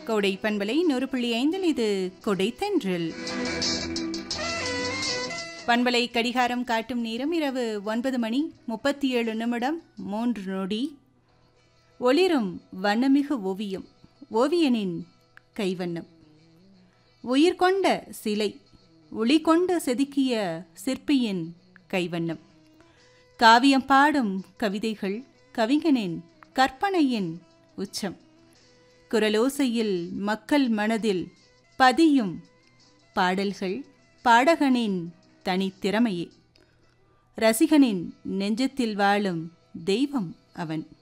கோடை பண்பலை நூறு புள்ளி ஐந்தில் இது கொடை தென்றல் பண்பலை கடிகாரம் காட்டும் நேரம் இரவு ஒன்பது மணி முப்பத்தி ஏழு நிமிடம் மூன்று நொடி ஒளிரும் வண்ணமிகு ஓவியம் ஓவியனின் கைவண்ணம் உயிர் கொண்ட சிலை ஒளி கொண்டு செதுக்கிய சிற்பியின் கைவண்ணம் காவியம் பாடும் கவிதைகள் கவிஞனின் கற்பனையின் உச்சம் குரலோசையில் மக்கள் மனதில் பதியும் பாடல்கள் பாடகனின் தனித்திறமையே ரசிகனின் நெஞ்சத்தில் வாழும் தெய்வம் அவன்